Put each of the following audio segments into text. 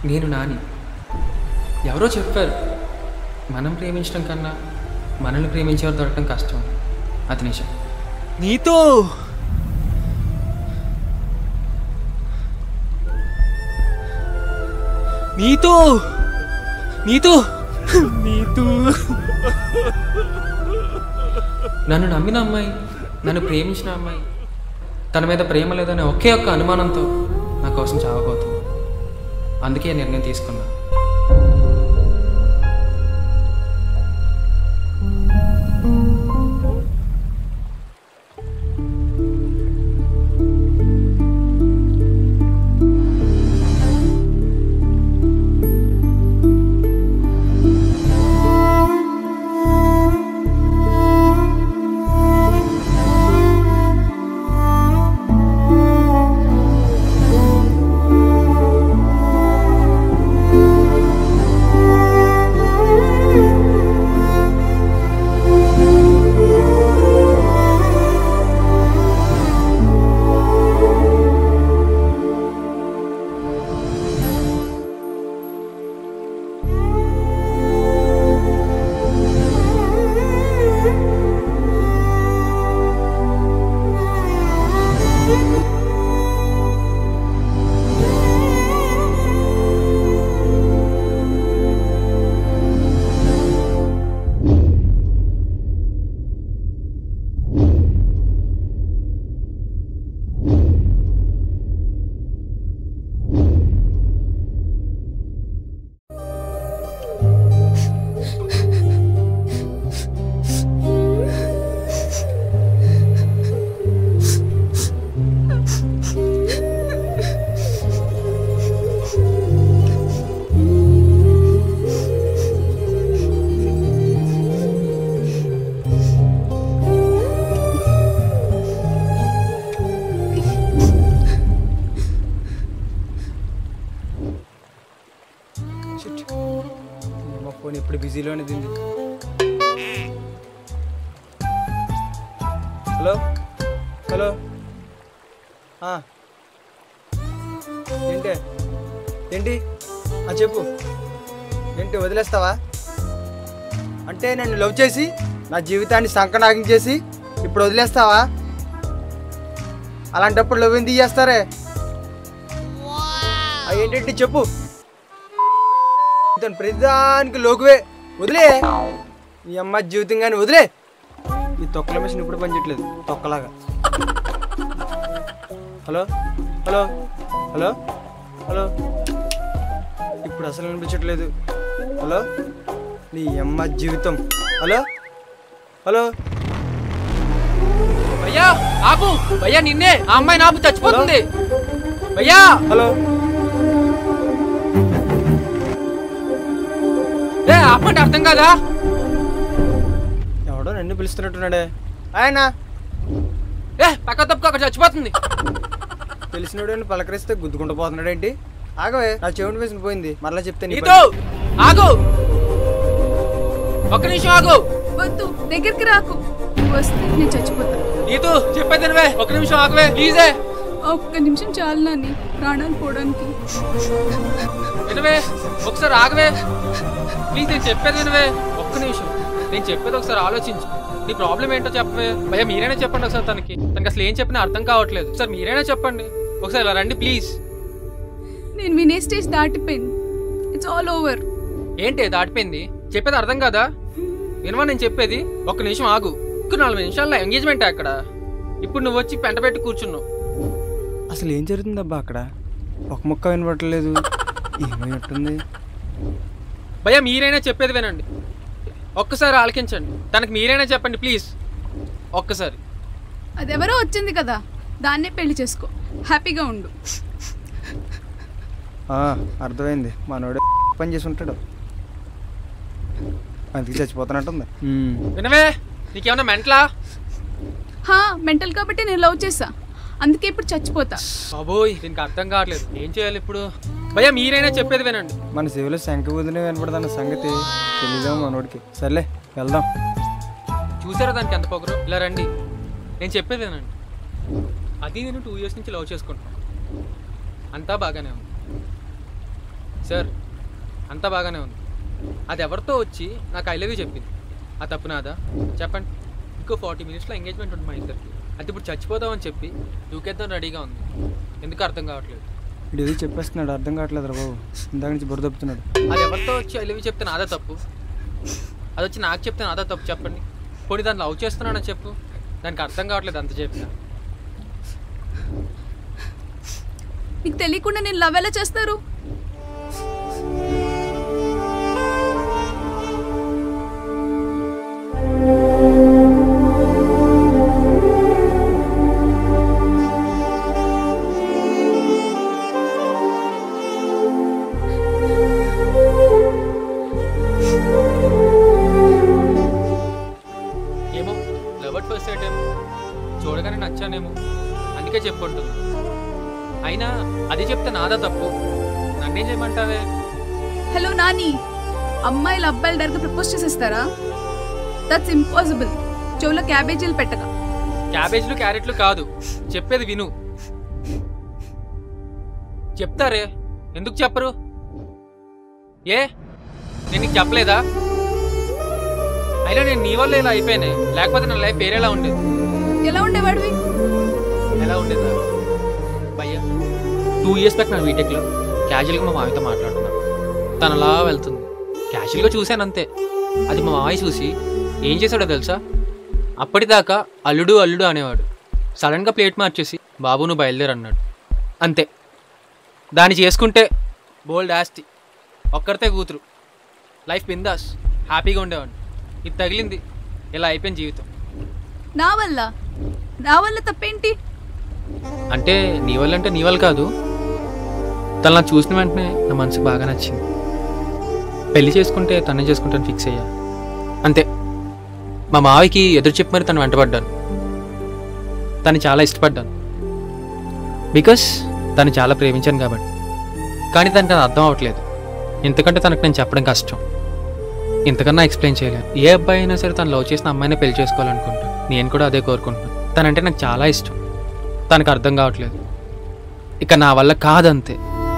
నేను నాని ఎవరో చెప్పారు మనం ప్రేమించడం కన్నా మనల్ని ప్రేమించేవారు దొరకడం కష్టం అది నిజం నీతో నీతో నీతో నీతో నన్ను నమ్మిన అమ్మాయి నన్ను ప్రేమించిన అమ్మాయి తన మీద ప్రేమ లేదనే ఒకే ఒక్క అనుమానంతో నా కోసం చావబోతుంది అందుకే నిర్ణయం తీసుకున్నా మా ఫోన్ ఎప్పుడు బిజీలోనే దింది హలో హలో ఆ. ఏంటి ఏంటి ఆ చెప్పు ఏంటి వదిలేస్తావా అంటే నన్ను లవ్ చేసి నా జీవితాన్ని సంకనాగం చేసి ఇప్పుడు వదిలేస్తావా అలాంటప్పుడు లవ్ ఎందుకు చేస్తారే ఆ, ఏంటంటే చెప్పు ఇతను ప్రతిదానికి లోకువే వదిలే ఈ అమ్మ జీవితం కానీ వదిలే ఈ తొక్కల మిషన్ ఇప్పుడు పనిచేయట్లేదు తొక్కలాగా హలో హలో హలో హలో ఇప్పుడు అసలు అనిపించట్లేదు హలో నీ అమ్మ జీవితం హలో హలో భయ్యా ఆపు భయ్యా నిన్నే ఆ అమ్మాయి నాకు చచ్చిపోతుంది భయ్యా హలో ఏ ఆపండి అర్థం కాదా ఎవడో నన్ను పిలుస్తున్నట్టున్నాడే ఆయన ఏ పక్క తప్పుకో అక్కడ చచ్చిపోతుంది తెలిసినోడు పలకరిస్తే గుద్దుకుంటూ పోతున్నాడేంటి ఆగవే నా చెవిటి వేసిన పోయింది మరలా చెప్తే నీ నీతో పని. ఆగు ఒక్క నిమిషం ఆగు వద్దు దగ్గరికి రాకు వస్తే నేను చచ్చిపోతా నీతో చెప్పేది వినవే ఒక్క నిమిషం ఆగవే ప్లీజే ఒక్క నిమిషం చాలు నాని ప్రాణాలు పోవడానికి వినవే ఒకసారి ఆగవే ప్లీజ్ నేను చెప్పేది వినవే ఒక్క నిమిషం నేను చెప్పేది ఒకసారి ఆలోచించు నీ ప్రాబ్లం ఏంటో చెప్పవే భయ్యా మీరైనా చెప్పండి ఒకసారి తనకి తనకి అసలు ఏం చెప్పినా అర్థం కావట్లేదు ఒకసారి మీరైనా చెప్పండి ఒకసారి ఇలా రండి ప్లీజ్ నేను వినే స్టేజ్ దాటిపోయింది ఇట్స్ ఆల్ ఓవర్ ఏంటి దాటిపోయింది చెప్పేది అర్థం కాదా వినవా నేను చెప్పేది ఒక్క నిమిషం ఆగు ఇంకో నాలుగు నిమిషాల్లో ఎంగేజ్మెంట్ అక్కడ ఇప్పుడు నువ్వు వచ్చి పెంట పెట్టి కూర్చున్నావు అసలు ఏం జరుగుతుందబ్బా అక్కడ ఒక ముక్క వినపడలేదు ఏమైనట్టుంది భయ్యా మీరైనా చెప్పేది వినండి ఒక్కసారి ఆలకించండి తనకి మీరైనా చెప్పండి ప్లీజ్ ఒక్కసారి అదెవరో వచ్చింది కదా దాన్నే పెళ్లి చేసుకో హ్యాపీగా ఉండు ఆ, అర్థమైంది మనోడు పని చేసి ఉంటాడు అందుకే చచ్చిపోతున్నట్టుంది ఉమ్. వినవే నీకేమన్నా మెంటలా హా మెంటల్ కాబట్టి నేను లవ్ చేసా అందుకే ఇప్పుడు చచ్చిపోతా బాబోయ్ దీనికి అర్థం కావట్లేదు ఏం చేయాలి ఇప్పుడు భయ్యా మీరైనా చెప్పేది వినండి మన చెవిలో శంఖ వదిలి వినపడదన్న సంగతి తెలియదేమో మనోడికి సర్లే వెళ్దాం చూసారా దానికి ఎంత పొగరు ఇలా రండి నేను చెప్పేది వినండి అది నేను టూ ఇయర్స్ నుంచి లవ్ చేసుకుంటాను అంతా బాగానే ఉంది సార్ అంతా బాగానే ఉంది అది ఎవరితో వచ్చి నాకు ఐ లవ్ యూ చెప్పింది ఆ తప్పు నాదా చెప్పండి ఇంకో ఫార్టీ మినిట్స్లో ఎంగేజ్మెంట్ ఉంటుంది మా ఇద్దరికి అది ఇప్పుడు చచ్చిపోదామని చెప్పి దూకేద్దాం రెడీగా ఉంది ఎందుకు అర్థం కావట్లేదు ఇటు ఏదో చెప్పేస్తున్నాడు అర్థం కావట్లేదు రా బాబు ఇందాక నుంచి బుర్ర తప్పుతున్నాడు అది ఎవరితో వచ్చి ఐ లవ్ యూ చెప్తే నాదా తప్పు అది వచ్చి నాకు చెప్తే నాదా తప్పు చెప్పండి పోనీ దాన్ని లవ్ చేస్తున్నానని చెప్పు దానికి అర్థం కావట్లేదు అంత చెప్పిన నీకు తెలియకుండా నేను లవ్ ఎలా చేస్తారు ఏమో లవర్ ఫస్ట్ సైట్ ఏమో చూడగానే నచ్చానేమో అందుకే చెప్పుకుంటున్నా అయినా అది చెప్తే నాదా తప్పు నన్నేం చేయమంటావే హలో నాని అమ్మాయిలు అబ్బాయిలు డైరెక్ట్గా ప్రపోజ్ చేసేస్తారా దట్స్ ఇంపాసిబుల్ చెవులో క్యాబేజీలు పెట్టక క్యాబేజ్లు క్యారెట్లు కాదు చెప్పేది విను చెప్తారే ఎందుకు చెప్పరు ఏ నేను నీకు చెప్పలేదా అయినా నేను నీ వల్ల ఇలా అయిపోయానే లేకపోతే నా లైఫ్ వేరేలా ఉండేది ఎలా ఉండేవాడివి ఎలా ఉండేదా భయ్యా టూ ఇయర్స్ బ్యాక్ నా బీటెక్లో క్యాజువల్గా మా మామయ్యతో మాట్లాడుతున్నాను తను అలా వెళ్తుంది క్యాజువల్గా చూశాను అంతే అది మా మామయ్య చూసి ఏం చేశాడో తెలుసా అప్పటిదాకా అల్లుడు అల్లుడు అనేవాడు సడన్గా ప్లేట్ మార్చేసి బాబు నువ్వు బయలుదేరు అన్నాడు అంతే దాన్ని చేసుకుంటే బోల్డ్ ఆస్తి ఒక్కరితే కూతురు లైఫ్ బిందాస్ హ్యాపీగా ఉండేవాడిని ఇది తగిలింది ఇలా అయిపోయింది జీవితం నా వల్ల నా వల్ల తప్పేంటి అంటే నీ వల్ల అంటే నీ వల్ల కాదు తను నాకు చూసిన వెంటనే నా మనసుకు బాగా నచ్చింది పెళ్లి చేసుకుంటే తనే చేసుకుంటాను ఫిక్స్ అయ్యా అంతే మా మావికి ఎదురు చెప్పి మరి తను వెంటబడ్డాను తను చాలా ఇష్టపడ్డాను బికాస్ తను చాలా ప్రేమించాను కాబట్టి కానీ తనకు అది అర్థం అవ్వట్లేదు ఇంతకంటే తనకు నేను చెప్పడం కష్టం ఇంతకన్నా ఎక్స్ప్లెయిన్ చేయలేను ఏ అబ్బాయి అయినా సరే తను లవ్ చేసిన అమ్మాయినే పెళ్లి చేసుకోవాలనుకుంటాను నేను కూడా అదే కోరుకుంటున్నాను తనంటే నాకు చాలా ఇష్టం తనకు అర్థం కావట్లేదు ఇక నా వల్ల కాదంతే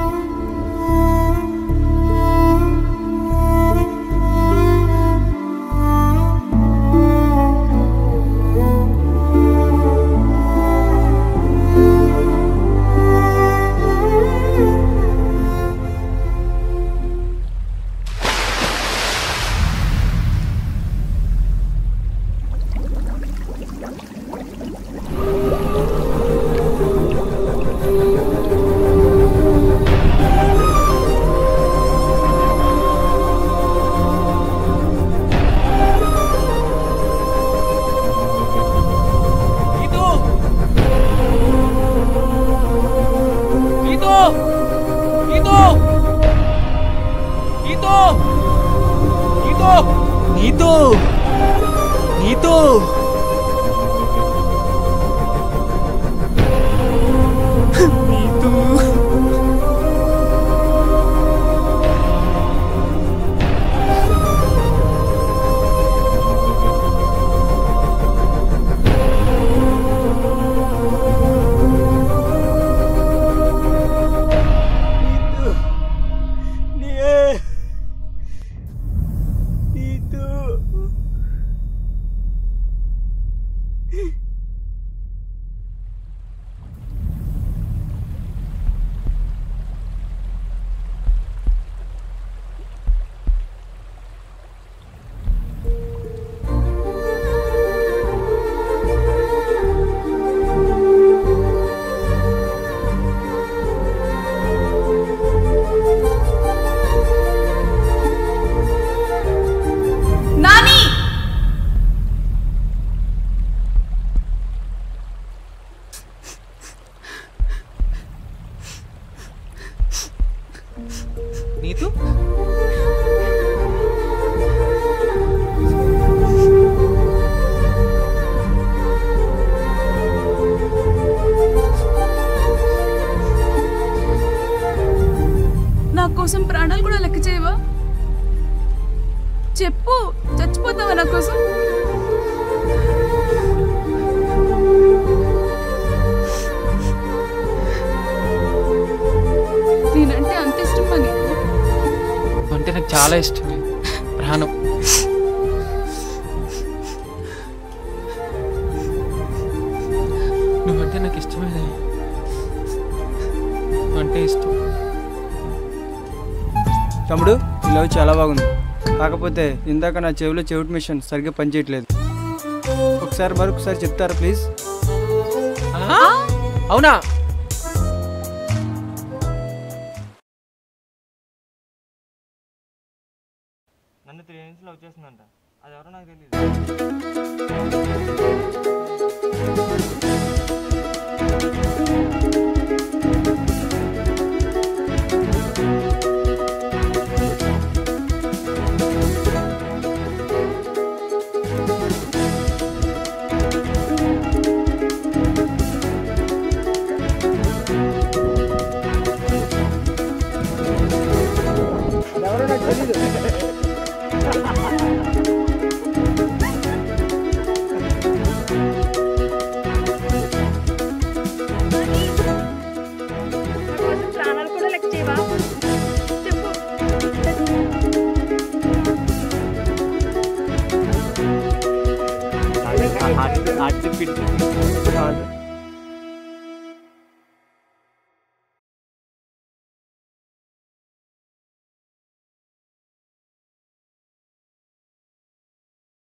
గీతూ గీతూ గీతూ గీతూ గీతూ నీతూ నీతూ నీతూ నాని నీతూ నా కోసం ప్రాణాలు కూడా లెక్క చేయవా చెప్పు చచ్చిపోతావా నా కోసం నేనంటే అంత ఇష్టమా నీకు చాలా ఇష్టం ప్రాణం నువ్వంటే నాకు ఇష్టమే అంటే ఇష్టం తమ్ముడు ఈ లవ్ చాలా బాగుంది కాకపోతే ఇందాక నా చెవిలో చెవిటి మిషన్ సరిగ్గా పనిచేయట్లేదు ఒకసారి మరొకసారి చెప్తారా ప్లీజ్ ఆ? అవునా నన్ను త్రీ నుంచి లవ్ చేస్తుందంట అది ఎవరో నాకు తెలియదు ఎవరో నాకు తెలీదు ప్రాణాలు కూడా లెక్క చేయవా చెప్పు హార్ట్ హార్ట్